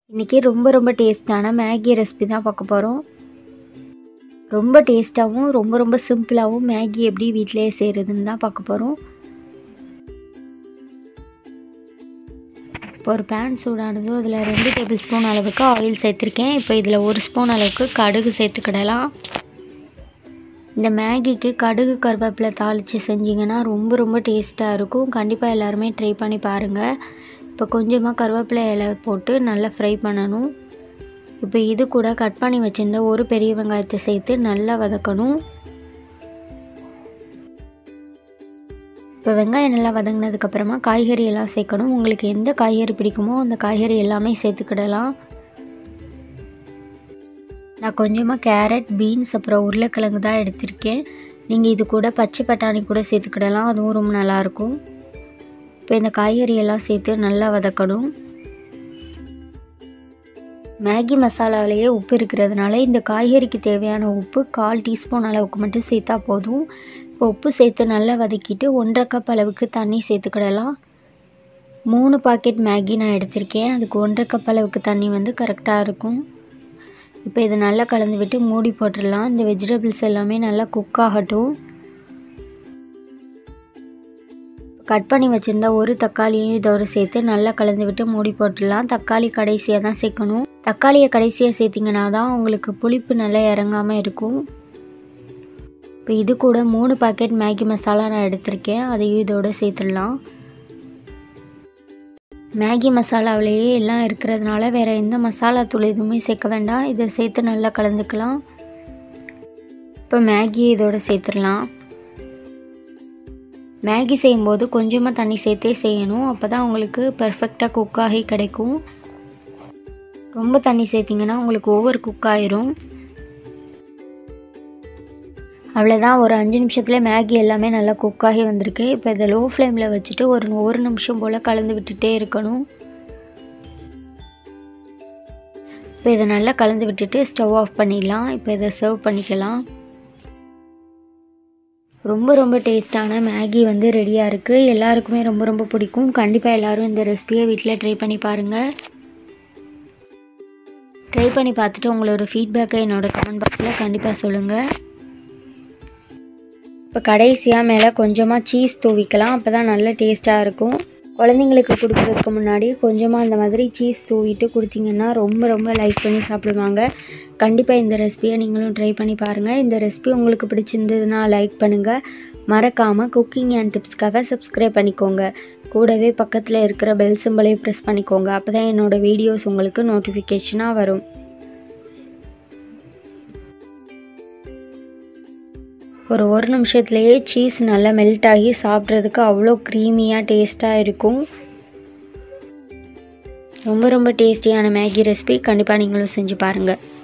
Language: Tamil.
இன்றைக்கி ரொம்ப ரொம்ப டேஸ்டான மேகி ரெசிபி தான் பார்க்க போகிறோம் ரொம்ப டேஸ்ட்டாகவும் ரொம்ப ரொம்ப சிம்பிளாகவும் மேகி எப்படி வீட்டிலேயே செய்கிறதுன்னு தான் பார்க்க போகிறோம் இப்போ ஒரு பேன் சூடானதும் அதில் ரெண்டு டேபிள் ஸ்பூன் அளவுக்கு ஆயில் சேர்த்துருக்கேன் இப்போ இதில் ஒரு ஸ்பூன் அளவுக்கு கடுகு சேர்த்துக்கிடலாம் இந்த மேகிக்கு கடுகு கருவேப்பிலை தாளித்து செஞ்சிங்கன்னா ரொம்ப ரொம்ப டேஸ்ட்டாக இருக்கும் கண்டிப்பாக எல்லாருமே ட்ரை பண்ணி பாருங்கள் இப்போ கொஞ்சமாக கருவேப்பிலை இலை போட்டு நல்லா ஃப்ரை பண்ணணும் இப்போ இது கூட கட் பண்ணி வச்சுருந்த ஒரு பெரிய வெங்காயத்தை சேர்த்து நல்லா வதக்கணும் இப்போ வெங்காயம் நல்லா வதங்கினதுக்கப்புறமா காய்கறி எல்லாம் சேர்க்கணும் உங்களுக்கு எந்த காய்கறி பிடிக்குமோ அந்த காய்கறி எல்லாமே சேர்த்துக்கிடலாம் நான் கொஞ்சமாக கேரட் பீன்ஸ் அப்புறம் உருளைக்கிழங்கு தான் எடுத்திருக்கேன் நீங்கள் இது கூட பச்சை பட்டாணி கூட சேர்த்துக்கிடலாம் அதுவும் ரொம்ப நல்லாயிருக்கும் இப்போ இந்த காய்கறி எல்லாம் சேர்த்து நல்லா வதக்கணும் மேகி மசாலாவிலேயே உப்பு இருக்கிறதுனால இந்த காய்கறிக்கு தேவையான உப்பு கால் டீஸ்பூன் அளவுக்கு மட்டும் சேர்த்தா போதும் இப்போ உப்பு சேர்த்து நல்லா வதக்கிட்டு ஒன்றரை கப் அளவுக்கு தண்ணி சேர்த்துக்கிடலாம் மூணு பாக்கெட் மேகி நான் எடுத்திருக்கேன் அதுக்கு ஒன்றரை கப் அளவுக்கு தண்ணி வந்து கரெக்டாக இருக்கும் இப்போ இதை நல்லா கலந்து விட்டு மூடி போட்டுடலாம் இந்த வெஜிடபிள்ஸ் எல்லாமே நல்லா குக் ஆகட்டும் கட் பண்ணி வச்சுருந்த ஒரு தக்காளியும் இதோட சேர்த்து நல்லா கலந்து விட்டு மூடி போட்டுடலாம் தக்காளி கடைசியாக தான் சேர்க்கணும் தக்காளியை கடைசியாக சேர்த்திங்கன்னா தான் உங்களுக்கு புளிப்பு நல்லா இறங்காமல் இருக்கும் இப்போ இது கூட மூணு பாக்கெட் மேகி மசாலா நான் எடுத்திருக்கேன் அதையும் இதோட சேர்த்துடலாம் மேகி மசாலாவிலேயே எல்லாம் இருக்கிறதுனால வேறு எந்த மசாலா தூள் எதுவுமே சேர்க்க வேண்டாம் இதை சேர்த்து நல்லா கலந்துக்கலாம் இப்போ மேகி இதோட சேர்த்துடலாம் மேகி செய்யும்போது கொஞ்சமாக தண்ணி சேர்த்தே செய்யணும் அப்போ தான் உங்களுக்கு பர்ஃபெக்டாக குக் ஆகி கிடைக்கும் ரொம்ப தண்ணி சேர்த்திங்கன்னா உங்களுக்கு ஓவர் குக் ஆயிரும் அவ்வளோதான் ஒரு அஞ்சு நிமிஷத்தில் மேகி எல்லாமே நல்லா குக் ஆகி வந்திருக்கு இப்போ இதை லோ ஃப்ளேமில் வச்சுட்டு ஒரு ஒரு நிமிஷம் போல் கலந்து விட்டுட்டே இருக்கணும் இப்போ இதை நல்லா கலந்து விட்டுட்டு ஸ்டவ் ஆஃப் பண்ணிடலாம் இப்போ இதை சர்வ் பண்ணிக்கலாம் ரொம்ப ரொம்ப டேஸ்டான மேகி வந்து ரெடியாக இருக்குது எல்லாருக்குமே ரொம்ப ரொம்ப பிடிக்கும் கண்டிப்பாக எல்லோரும் இந்த ரெசிபியை வீட்டில் ட்ரை பண்ணி பாருங்கள் ட்ரை பண்ணி பார்த்துட்டு உங்களோட ஃபீட்பேக்கை என்னோடய கமெண்ட் பாக்ஸில் கண்டிப்பாக சொல்லுங்கள் இப்போ கடைசியாக மேலே கொஞ்சமாக சீஸ் தூவிக்கலாம் அப்போ தான் நல்ல டேஸ்ட்டாக இருக்கும் குழந்தைங்களுக்கு கொடுக்குறதுக்கு முன்னாடி கொஞ்சமாக அந்த மாதிரி சீஸ் தூவிட்டு கொடுத்தீங்கன்னா ரொம்ப ரொம்ப லைக் பண்ணி சாப்பிடுவாங்க கண்டிப்பாக இந்த ரெசிபியை நீங்களும் ட்ரை பண்ணி பாருங்கள் இந்த ரெசிபி உங்களுக்கு பிடிச்சிருந்ததுன்னா லைக் பண்ணுங்கள் மறக்காமல் குக்கிங் அண்ட் டிப்ஸ்க்காக சப்ஸ்கிரைப் பண்ணிக்கோங்க கூடவே பக்கத்தில் இருக்கிற பெல் சிம்பிளையும் ப்ரெஸ் பண்ணிக்கோங்க அப்போ தான் என்னோடய வீடியோஸ் உங்களுக்கு நோட்டிஃபிகேஷனாக வரும் ஒரு ஒரு நிமிஷத்துலேயே சீஸ் நல்லா மெல்ட் ஆகி சாப்பிட்றதுக்கு அவ்வளோ க்ரீமியாக டேஸ்ட்டாக இருக்கும் ரொம்ப ரொம்ப டேஸ்டியான மேகி ரெசிபி கண்டிப்பாக நீங்களும் செஞ்சு பாருங்கள்